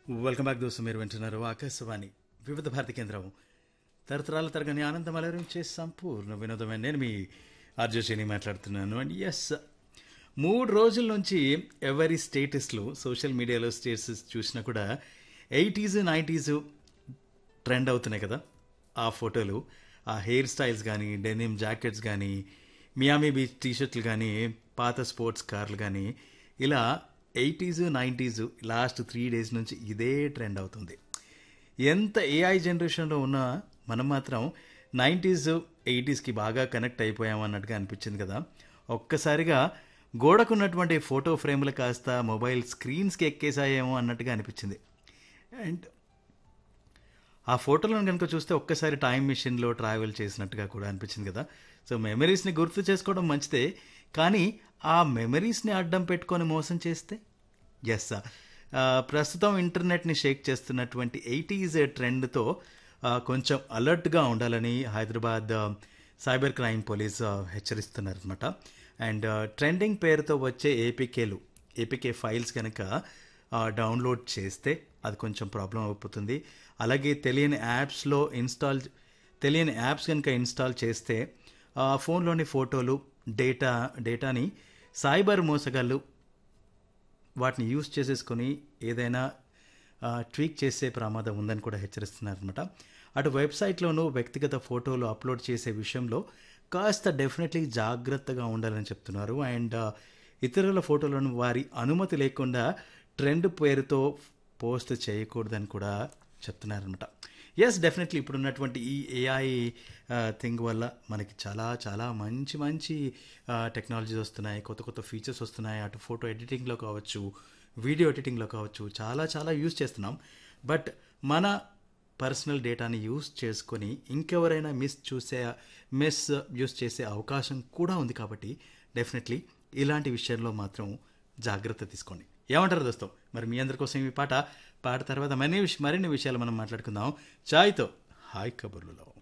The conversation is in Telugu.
వెల్కమ్ బ్యాక్ దోస్తు మీరు వింటున్నారు ఆకాశవాణి వివిధ భారతి కేంద్రం తరతరాల తరగని ఆనందం అలరించే సంపూర్ణ వినోదమైన నేను మీ ఆర్జోషిని మాట్లాడుతున్నాను అండ్ ఎస్ మూడు రోజుల నుంచి ఎవరి స్టేటస్లు సోషల్ మీడియాలో స్టేటస్ చూసినా కూడా ఎయిటీస్ నైంటీస్ ట్రెండ్ అవుతున్నాయి కదా ఆ ఫోటోలు ఆ హెయిర్ స్టైల్స్ కానీ డెనిమ్ జాకెట్స్ కానీ మియామి బీచ్ టీషర్ట్లు కానీ పాత స్పోర్ట్స్ కార్లు కానీ ఇలా eighties nineties last three days నుంచి ఇదే ట్రెండ్ అవుతుంది ఎంత ఏఐ జనరేషన్లో ఉన్నా మనం మాత్రం నైంటీస్ ఎయిటీస్కి బాగా కనెక్ట్ అయిపోయాం అన్నట్టుగా అనిపించింది కదా ఒక్కసారిగా గోడకున్నటువంటి ఫోటో ఫ్రేమ్లు కాస్త మొబైల్ స్క్రీన్స్కి ఎక్కేసాయేమో అన్నట్టుగా అనిపించింది అండ్ ఆ ఫోటోలను కనుక చూస్తే ఒక్కసారి టైం మిషన్లో ట్రావెల్ చేసినట్టుగా కూడా అనిపించింది కదా సో మెమరీస్ని గుర్తు చేసుకోవడం మంచిదే కానీ ఆ మెమరీస్ని అడ్డం పెట్టుకొని మోసం చేస్తే ఎస్ ప్రస్తుతం ఇంటర్నెట్ని షేక్ చేస్తున్నటువంటి ఎయిటీస్ ట్రెండ్తో కొంచెం అలర్ట్గా ఉండాలని హైదరాబాద్ సైబర్ క్రైమ్ పోలీస్ హెచ్చరిస్తున్నారనమాట అండ్ ట్రెండింగ్ పేరుతో వచ్చే ఏపీకేలు ఏపీకే ఫైల్స్ కనుక డౌన్లోడ్ చేస్తే అది కొంచెం ప్రాబ్లం అయిపోతుంది అలాగే తెలియని యాప్స్లో ఇన్స్టాల్ తెలియని యాప్స్ కనుక ఇన్స్టాల్ చేస్తే ఆ ఫోన్లోని ఫోటోలు డేటా డేటాని సైబర్ మోసగాళ్ళు వాటిని యూజ్ చేసేసుకొని ఏదైనా ట్వీక్ చేసే ప్రమాదం ఉందని కూడా హెచ్చరిస్తున్నారనమాట అటు వెబ్సైట్లోనూ వ్యక్తిగత ఫోటోలు అప్లోడ్ చేసే విషయంలో కాస్త డెఫినెట్లీ జాగ్రత్తగా ఉండాలని చెప్తున్నారు అండ్ ఇతరుల ఫోటోలను వారి అనుమతి లేకుండా ట్రెండ్ పేరుతో పోస్ట్ చేయకూడదని కూడా చెప్తున్నారనమాట ఎస్ డెఫినెట్లీ ఇప్పుడు ఉన్నటువంటి ఈ ఏఐ థింగ్ వల్ల మనకి చాలా చాలా మంచి మంచి టెక్నాలజీస్ వస్తున్నాయి కొత్త కొత్త ఫీచర్స్ వస్తున్నాయి అటు ఫోటో ఎడిటింగ్లో కావచ్చు వీడియో ఎడిటింగ్లో కావచ్చు చాలా చాలా యూజ్ చేస్తున్నాం బట్ మన పర్సనల్ డేటాని యూజ్ చేసుకొని ఇంకెవరైనా మిస్ చూసే మిస్ యూజ్ చేసే అవకాశం కూడా ఉంది కాబట్టి డెఫినెట్లీ ఇలాంటి విషయంలో మాత్రం జాగ్రత్త తీసుకోండి ఏమంటారు దోస్తం మరి మీ అందరి కోసం ఈ పాట పాట తర్వాత మరిన్ని విష- మరిన్ని విషయాలు మనం మాట్లాడుకుందాం చాయ్తో హాయ్ కబుర్లలో